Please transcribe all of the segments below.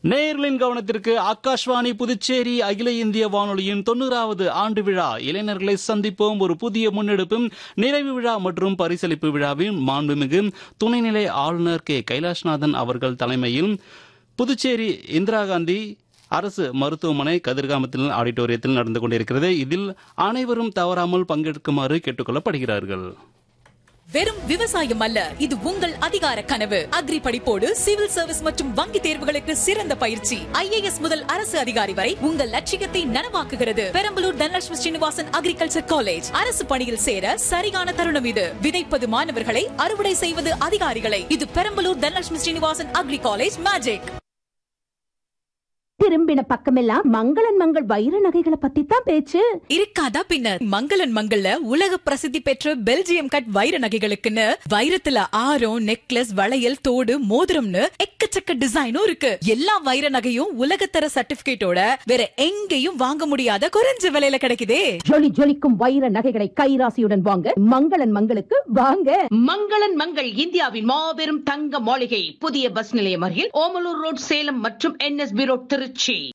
நேயர்களின் கவனத்திற்கு ஆகாஷ்வாணி புதுச்சேரி அகில இந்திய வானொலியின் தொண்ணூறாவது ஆண்டு விழா இளைஞர்களை சந்திப்போம் ஒரு புதிய முன்னெடுப்பும் நிறைவு விழா மற்றும் பரிசளிப்பு விழாவின் மாண்புமிகு துணைநிலை ஆளுநர் கே கைலாஷ்நாதன் அவர்கள் தலைமையில் புதுச்சேரி இந்திரா காந்தி அரசு மருத்துவமனை கதிர்காமத்தில் ஆடிட்டோரியத்தில் நடந்து கொண்டிருக்கிறது இதில் அனைவரும் தவறாமல் பங்கெடுக்குமாறு கேட்டுக்கொள்ளப்படுகிறார்கள் வெறும் விவசாயம் அல்ல இது உங்கள் அதிகார கனவு அக்ரி படிப்போடு சிவில் சர்வீஸ் மற்றும் வங்கி தேர்வுகளுக்கு சிறந்த பயிற்சி ஐஏஎஸ் முதல் அரசு அதிகாரி வரை உங்கள் லட்சியத்தை நனவாக்குகிறது பெரம்பலூர் தனலட்சுமி ஸ்ரீனிவாசன் அக்ரிகல்ச்சர் காலேஜ் அரசு பணியில் சேர சரியான தருணம் இது விதைப்பது மாணவர்களை அறுவடை செய்வது அதிகாரிகளை இது Perambalur Dhanalakshmi Srinivasan agri college magic திரும்பின பக்கமெல்லாம் மங்களன் மங்கள் வைர நகைகளை பத்தி தான் பேச்சு இருக்காதா பின்ன மங்களன் மங்கள்ல உலக பிரசித்தி பெற்ற பெல்ஜியம் கட் வைர நகைகளுக்குன்னு வைரத்துல ஆரம் நெக்லஸ் வளையல் தோடு மோதிரம்னு எக்கச்சக்க டிசைனும் இருக்கு எல்லா வைர நகையும் உலகத்தர சர்டிபிகேட்டோட வேற எங்கேயும் வாங்க முடியாத குறைஞ்ச விலையில கிடைக்குதே ஜொலி ஜொலிக்கும் வைர நகைகளை கைராசியுடன் வாங்க மங்களன் மங்களுக்கு வாங்க மங்களன் மங்கள் இந்தியாவின் மாபெரும் தங்க மாளிகை புதிய பஸ் நிலையம் அருகில் ஓமலூர் ரோட் சேலம் மற்றும் என்எஸ்பி ரோட் திருச்சி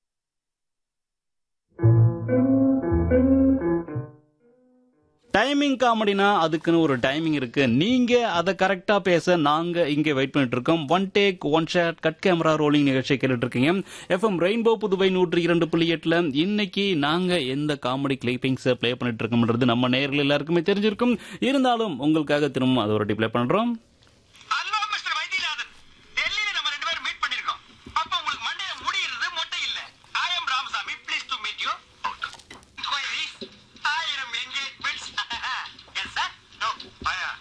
டைமிங் காமெடினா அதுக்குன்னு ஒரு டைமிங் இருக்கு நீங்க அதை கரெக்டா பேச நாங்க இங்க வெயிட் பண்ணிட்டு இருக்கோம் one take one shot cut camera rolling நிகழ்ச்சியை கேட்டுட்டு இருக்கீங்க எஃப்எம் ரெயின்போ புதுவை நூற்றி இரண்டு புள்ளி எட்டுல இன்னைக்கு நாங்க எந்த காமெடி கிளிப்பிங்ஸ் ப்ளே பண்ணிட்டு இருக்கோம்ன்றது நம்ம நேயர்கள் எல்லாருக்குமே தெரிஞ்சிருக்கும் இருந்தாலும் உங்களுக்காக திரும்ப அதை ஒரு ப்ளே பண்றோம் ஹலோ மிஸ்டர் வைத்தியநாதன் டெல்லியில நம்ம ரெண்டு பேரும் மீட் பண்ணிருக்கோம் அப்ப உங்களுக்கு மண்டையில முடி இருந்தது மொட்டை இல்ல I am Ramasamy please to meet you queries ஆயிரம் என்கேஜ்மெண்ட்ஸ் எஸ் சார் நோ பயா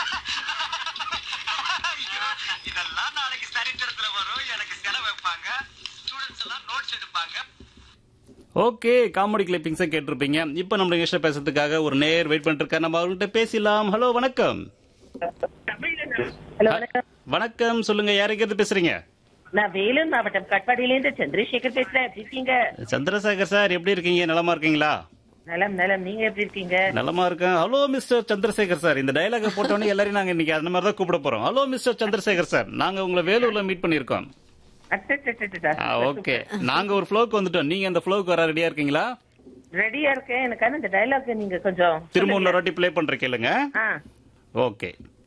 இதெல்லாம் நாளைக்கு சரித்திரத்துல வரும் எனக்கு செலவு வைப்பாங்க ஸ்டூடெண்ட்ஸ் எல்லாம் நோட்ஸ் எடுப்பாங்க ஓகே காமெடி கிளிப்பிங்ஸை கேட்டிருப்பீங்க இப்போ நம்ம நிகழ்ச்சியில் பேசுறதுக்காக ஒரு நேர் வெயிட் பண்ணிட்டு இருக்காரு நம்ம அவர்கிட்ட பேசலாம் ஹலோ வணக்கம் ஹலோ வணக்கம் வணக்கம் சொல்லுங்க யாருக்கு பேசுறீங்க நான் வேலூர் மாவட்டம் கட்பாடியிலேருந்து சந்திரசேகர் பேசுறேன் எப்படி இருக்கீங்க சந்திரசேகர் சார் எப்படி இருக்கீங்க நலமா இருக்கீங்களா நலம் நலம் நீங்க எப்படி இருக்கீங்க நலமா இருக்கேன் ஹலோ மிஸ்டர் சந்திரசேகர் சார் இந்த டயலாக போட்டோன்னே எல்லாரையும் நாங்க இன்னைக்கு அந்த மாதிரி தான் கூப்பிட போறோம் ஹலோ மிஸ்டர் சந்திரசேகர் சார் நாங்க உங்களை வேலூர்ல மீட் பண்ணிருக்கோம் அச்சச்சச்சச்சா. ஓகே நாங்க ஒரு ஃப்ளோக்கு வந்துட்டோம் நீங்க அந்த ஃப்ளோக்கு வர ரெடியா இருக்கீங்களா ரெடியா இருக்கேன் எனக்கான இந்த டயலாக் நீங்க கொஞ்சம் திரும்ப இன்னொரு வாட்டி ப்ளே பண்ற கேளுங்க ஆ ஓகே